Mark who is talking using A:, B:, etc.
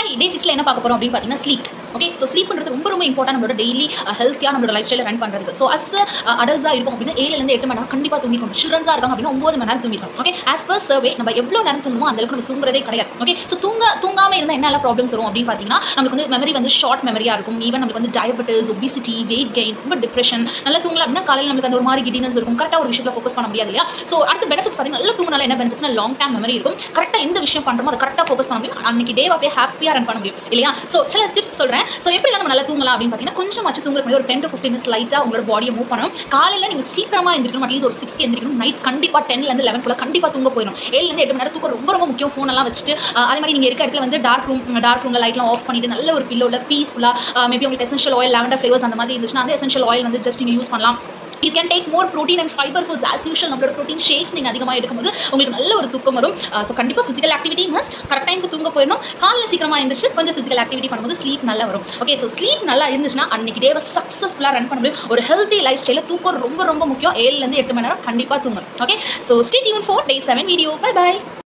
A: சரி டே சிக்ஸில் என்ன பார்க்க போகிறோம் அப்படின்னு பார்த்தீங்கன்னா ஸ்லீப் ஓகே ஸோ ஸ்லீப்ன்றது ரொம்ப ரொம்ப இம்பார்ட்டன் நம்மளோட டெய்லி ஹெல்த்தியாக நம்மளோட லைஃப் ஸ்டைலை ரன் பண்ணுறதுக்கு ஸோ அஸ் அடல்ஸாக இருக்கும் அப்படின்னா ஏழுலேருந்து எட்டு மணி நேரம் கண்டிப்பாக தூங்கிக்கணும் சில்ட்ரன்ஸாக இருக்காங்க அப்படின்னா ஒம்பது மணி நேரம் தூங்கிக்கணும் ஓகே ஆஸ் பர் சர்வே நம்ம எவ்வளோ நேரம் தூங்கணுமோ அந்த அளவுக்கு நம்ம தூங்குறதே கிடையாது ஓகே ஸோ தூங்க தூங்காமல் இருந்தால் என்ன ப்ராப்ளம்ஸ் வரும் அப்படின்னு பார்த்தீங்கன்னா நமக்கு வந்து மெமரி வந்து ஷார்ட் மெமரியாக இருக்கும் ஈவன் நமக்கு வந்து டயபெட்டிஸ் ஒபிசிட்டி வெயிட் கெயின் ரொம்ப டிப்ரெஷன் நல்லா தூங்கல அப்படின்னா காலையில் நமக்கு அந்த ஒரு மாதிரி கிடினஸ் இருக்கும் கரெக்டாக ஒரு விஷயத்தில் ஃபோக்கஸ் பண்ண முடியாது இல்லையா ஸோ அடுத்த பெனிஃபிட்ஸ் பார்த்தீங்கன்னா நல்லா தூங்கினால என்ன பெனிஃபிட்ஸ்னா லாங் டேம் மெமரி இருக்கும் கரெக்டாக எந்த விஷயம் பண்ணுறோமோ அதை கரெக்டாக ஃபோக்கஸ் பண்ண முடியும் அன்னைக்கு டே அப்படியே ஹாப்பியாக ரன் பண்ண முடியும் இல்லையா ஸோ சில டிப்ஸ் சொல்கிறேன் ஸோ எப்படி நம்ம நல்லா தூங்கலாம் அப்படின்னு பார்த்தீங்கன்னா கொஞ்சம் வச்சு தூங்குற ஒரு டென் டு ஃபிஃப்டின் மினிட்ஸ் லைட்டாக உங்களோட பாடியை மூவ் பண்ணணும் காலையில் நீங்கள் சீக்கிரமாக எந்திரிக்கணும் அட்லீஸ்ட் ஒரு சிக்ஸ்க்கு எந்திரிக்கணும் நைட் கண்டிப்பாக டென்லேருந்து லெவன் குள்ள கண்டிப்பாக தூங்க போயிடும் ஏழுலேருந்து எட்டு மணி நேரம் தூக்கம் ரொம்ப ரொம்ப முக்கியம் ஃபோன் எல்லாம் வச்சுட்டு அஹ், அதே மாதிரி நீங்கள் இருக்க இடத்துல வந்து டார்க் ரூம் டார்க் ரூமில் லைட்லாம் ஆஃப் பண்ணிட்டு நல்ல ஒரு பில்லோவில் பீஸ்ஃபுல்லாக மேபி உங்களுக்கு எசென்ஷியல் ஆயில் லாவெண்டர் ஃப்ளேவர்ஸ் அந்த மாதிரி இருந்துச்சுன்னா அந்த எசென்ஷியல் ஆயில் வந்து ஜஸ்ட் நீங்கள் யூஸ் பண்ணலாம் you can take more protein and fibre foods as usual நம்மளோட ப்ரோட்டீன் ஷேக்ஸ் நீங்கள் அதிகமாக எடுக்கும்போது உங்களுக்கு நல்ல ஒரு தூக்கம் வரும் ஸோ கண்டிப்பாக ஃபிசிக்கல் ஆக்டிவிட்டி மஸ்ட் கரெக்ட் டைமுக்கு தூங்க போயிடணும் காலையில் சீக்கிரமாக எழுந்திரிச்சு கொஞ்சம் ஃபிசிக்கல் ஆக்டிவிட்டி பண்ணும்போது ஸ்லீப் நல்லா வரும் ஓகே ஸோ ஸ்லீப் நல்லா இருந்துச்சுன்னா அன்னைக்கு டேவை சக்ஸஸ்ஃபுல்லாக ரன் பண்ண முடியும் ஒரு ஹெல்த்தி லைஃப் ஸ்டைலில் தூக்கம் ரொம்ப ரொம்ப முக்கியம் ஏழுலேருந்து எட்டு மணி நேரம் கண்டிப்பாக தூங்கணும் okay so stay tune for day seven video bye by